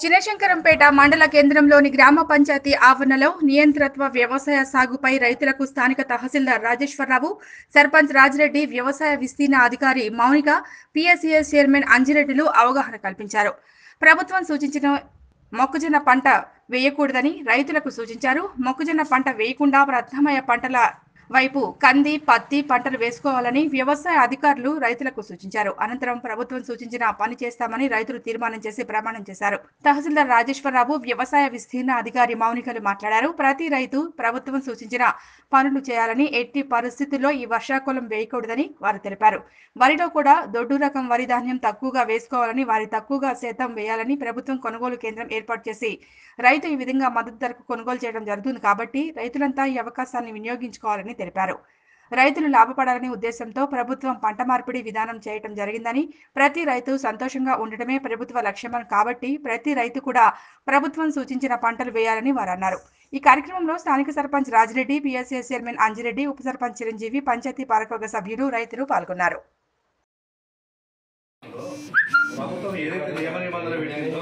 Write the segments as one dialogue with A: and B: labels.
A: చినశంకరంపేట మండల కేంద్రంలోని గ్రామ పంచాయతీ ఆవరణలో నియంత్రత్వ వ్యవసాయ సాగుపై రైతులకు స్థానిక తహసీల్దార్ రాజేశ్వరరావు సర్పంచ్ రాజిరెడ్డి వ్యవసాయ విస్తీర్ణ అధికారి మౌనిక పిఎస్సిఎస్ చైర్మన్ అంజిరెడ్డిలు అవగాహన కల్పించారు ప్రభుత్వం సూచించిన మొక్కజొన్న పంట వేయకూడదని రైతులకు సూచించారు మొక్కజొన్న పంట వేయకుండా ప్రత్యామ్నాయ పంటల వైపు కంది పత్తి పంటలు వేసుకోవాలని వ్యవసాయ అధికారులు రైతులకు సూచించారు అనంతరం ప్రభుత్వం సూచించిన పని చేస్తామని రైతులు తీర్మానం చేసి ప్రమాణం చేశారు తహసీల్దార్ రాజేశ్వరరావు వ్యవసాయ విస్తీర్ణ అధికారి మౌనికలు మాట్లాడారు ప్రతి రైతు ప్రభుత్వం సూచించిన పనులు చేయాలని ఎట్టి పరిస్థితుల్లో ఈ వర్షాకాలం వేయకూడదని వారు తెలిపారు వరిలో కూడా దొడ్డు రకం వరి ధాన్యం తక్కువగా వేసుకోవాలని వారి తక్కువగా శాతం వేయాలని ప్రభుత్వం కొనుగోలు కేంద్రం ఏర్పాటు చేసి రైతు ఈ విధంగా మద్దతు ధరకు కొనుగోలు చేయడం జరుగుతుంది కాబట్టి రైతులంతా ఈ అవకాశాన్ని వినియోగించుకోవాలని తెలిపారు రైతులు లాభపడాలనే ఉద్దేశంతో ప్రభుత్వం పంట మార్పిడి విధానం చేయటం జరిగిందని ప్రతి రైతు సంతోషంగా ఉండటమే ప్రభుత్వ లక్ష్యమని కాబట్టి ప్రతి రైతు కూడా ప్రభుత్వం సూచించిన పంటలు వేయాలని వారు అన్నారు ఈ కార్యక్రమంలో స్థానిక సర్పంచ్ రాజిరెడ్డి పిఎస్ఎస్ చైర్మన్ అంజిరెడ్డి ఉప సర్పంచ్ చిరంజీవి పంచాయతీ పాలకవర్గ సభ్యులు రైతులు పాల్గొన్నారు
B: ప్రభుత్వం ఏదైతే నియమ నిబంధనలు పెట్టిందో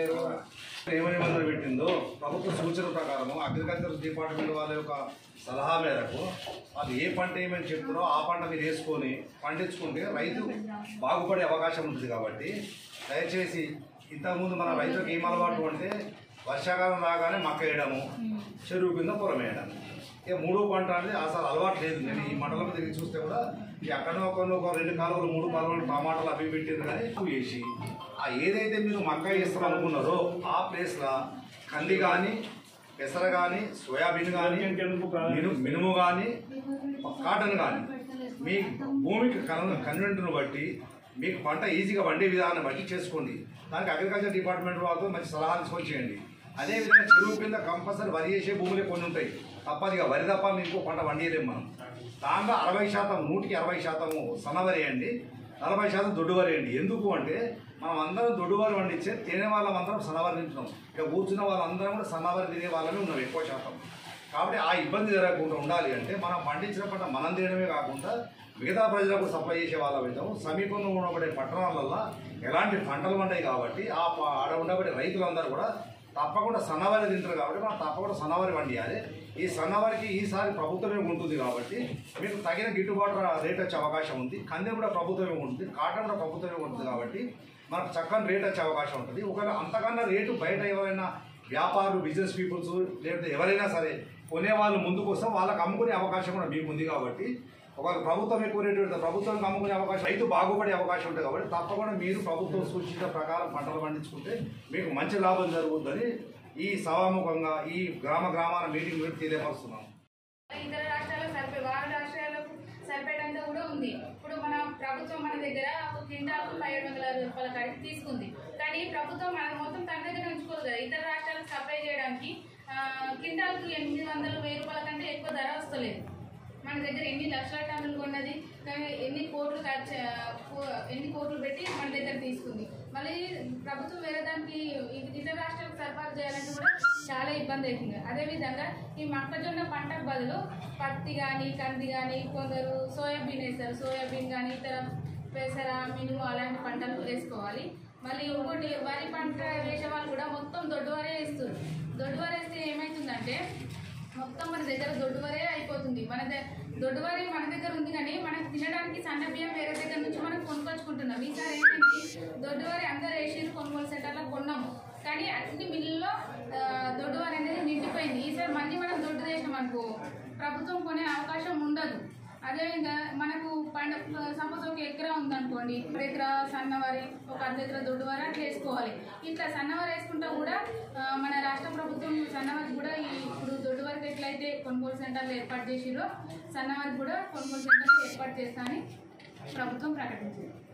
B: నియమ నిబంధనలు పెట్టిందో ప్రభుత్వ సూచన ప్రకారము అగ్రికల్చర్ డిపార్ట్మెంట్ వాళ్ళ యొక్క సలహా మేరకు వాళ్ళు ఏ పంట ఏమని చెప్తారో ఆ పంట మీరు వేసుకొని పండించుకుంటే రైతు బాగుపడే అవకాశం ఉంటుంది కాబట్టి దయచేసి ఇంతకుముందు మన రైతులకు ఏం అలవాటు అంటే వర్షాకాలం రాగానే మక్క వేయడము చెరువు కింద పొలం వేయడం ఇక మూడో పంట అనేది అసలు అలవాటు లేదు నేను ఈ మండలం తిరిగి చూస్తే కూడా ఈ అక్కడ ఒక ఒక రెండు కాలువలు మూడు కాలువలు టమాటాలు అవి పెట్టారు కానీ ఎక్కువ వేసి ఆ ఏదైతే మీరు మక్క వేస్తాం అనుకున్నారో ఆ ప్లేస్లో కంది కానీ పెసర కానీ సోయాబీన్ కానీ మిను మినుము కానీ కాటన్ కానీ మీ భూమికి కన్ కన్వెంట్ను బట్టి మీకు పంట ఈజీగా వండే విధానాన్ని బట్టి చేసుకోండి దానికి అగ్రికల్చర్ డిపార్ట్మెంట్ వాళ్ళతో మంచి సలహాలు తీసుకొని చేయండి అదేవిధంగా చెరువు కింద కంపల్సరీ వరి చేసే భూములే కొన్ని ఉంటాయి తప్పదిగా వరి తప్ప మీకు పంట వండియలేము మనం దాంట్లో అరవై శాతం నూటికి అరవై శాతము సన్నవరి వేయండి నలభై శాతం దొడ్డువరి వేయండి ఎందుకు అంటే మనం అందరం దొడ్డువారి వండించే తినే వాళ్ళం అందరం సన్నవారి తింటున్నాం ఇక కూర్చున్న వాళ్ళందరం కూడా సన్నవారి తినే వాళ్ళమే ఉన్నాం ఎక్కువ శాతం కాబట్టి ఆ ఇబ్బంది జరగకుండా ఉండాలి అంటే మనం పండించిన పంట మనం తినడమే కాకుండా మిగతా ప్రజలకు సప్లై చేసే వాళ్ళ విధం సమీపంలో ఉండబడే పట్టణాలలో ఎలాంటి పంటలు ఉంటాయి కాబట్టి ఆ ప- ఆడ ఉండబడే రైతులందరూ కూడా తప్పకుండా సన్నవారి తింటారు కాబట్టి మనం తప్పకుండా సన్నవారి వండియాలి ఈ సన్నవారికి ఈసారి ప్రభుత్వమే ఉంటుంది కాబట్టి మీకు తగిన గిట్టుబాటు రా- రేట్ వచ్చే అవకాశం ఉంది కంది కూడా ప్రభుత్వమే ఉంటుంది కాటన్ కూడా ప్రభుత్వమే ఉంటుంది కాబట్టి మనకు చక్కని రేట్ వచ్చే అవకాశం ఉంటుంది ఒకవేళ అంతకన్నా రేటు బయట ఎవరైనా వ్యాపారులు బిజినెస్ పీపుల్స్ లేకపోతే ఎవరైనా సరే కొనే వాళ్ళు ముందుకు వస్తాం వాళ్ళకి అమ్ముకునే అవకాశం కూడా మీకు ఉంది కాబట్టి ఒకవేళ ప్రభుత్వం ఎక్కువ రేటు పెడితే ప్రభుత్వానికి అమ్ముకునే అవకాశం రైతు బాగుపడే అవకాశం ఉంటుంది కాబట్టి తప్పకుండా మీరు ప్రభుత్వం సూచించిన ప్రకారం పంటలు పండించుకుంటే మీకు మంచి లాభం జరుగుతుందని ఈ సభాముఖంగా ఈ గ్రామ గ్రామాల మీటింగ్ పెట్టి తెలియపరుస్తున్నాం
C: ఇతర రాష్ట్రాలకు సరిపోయి వారి రాష్ట్రాలకు సరిపోయేటంత కూడా ఉంది ఇప్పుడు మన ప్రభుత్వం మన దగ్గర ఒక క్వింటాల్కు పదిహేడు వందల రూపాయల కాడికి తీసుకుంది కానీ ప్రభుత్వం మన మొత్తం తన దగ్గర ఉంచుకోదు కదా ఇతర రాష్ట్రాలకు సప్లై చేయడానికి ఆ, క్వింటాల్కు ఎనిమిది వందలు వెయ్యి రూపాయల కంటే ఎక్కువ ధర వస్తలేదు మన దగ్గర ఎన్ని లక్షల టన్నులు కొన్నది కానీ ఎన్ని కోట్లు ఖర్చు కో- ఎన్ని కోట్లు పెట్టి మన దగ్గర తీసుకుంది మళ్ళీ ప్రభుత్వం వేరే దానికి ఇ- ఇతర రాష్ట్రాలకు సరఫరా చేయాలంటే కూడా చాలా ఇబ్బంది అవుతుంది అదేవిధంగా ఈ మొక్కజొన్న పంటకు బదులు పత్తి కానీ కంది కానీ కొందరు సోయాబీన్ వేస్తారు సోయాబీన్ కానీ ఇతర పెసర మినుము అలాంటి పంటలు వేసుకోవాలి మళ్ళీ ఇంకోటి వరి పంట వేసే వాళ్ళు కూడా మొత్తం దొడ్డువరే వేస్తారు దొడ్డువరి వేస్తే ఏమవుతుందంటే మొత్తం మన దగ్గర దొడ్డువరే అయిపోతుంది మన దగ్గర దొడ్డువరి మన దగ్గర ఉంది కానీ మనకు తినడానికి సన్న బియ్యం వేరే దగ్గర నుంచి మనం కొనుక్కొచ్చుకుంటున్నాం ఈసారి ఏంటంటే దొడ్డువరి అందరు వేసి కొనుగోలు సెంటర్లో కొన్నాము కానీ అన్ని మిల్లుల్లో ఆ, దొడ్డువరి అనేది నిండిపోయింది ఈసారి మళ్ళీ మనం దొడ్డు చేసాం అనుకో ప్రభుత్వం కొనే అవకాశం ఉండదు అదేవిధంగా మనకు పంట సపోజ్ ఒక ఎకరా ఉందనుకోండి ఒక ఎకరా సన్నవరి ఒక అర్ధ ఎకరా దొడ్డువరి అట్లా వేసుకోవాలి ఇట్లా సన్నవరి వేసుకుంటా కూడా ఆ, మన రాష్ట్ర ప్రభుత్వం సన్నవరి కూడా ఈ ఇప్పుడు దొడ్డువరికి ఎట్లయితే కొనుగోలు సెంటర్లు ఏర్పాటు చేసిరో సన్నవరికి కూడా కొనుగోలు సెంటర్లు ఏర్పాటు చేస్తా అని ప్రభుత్వం ప్రకటించింది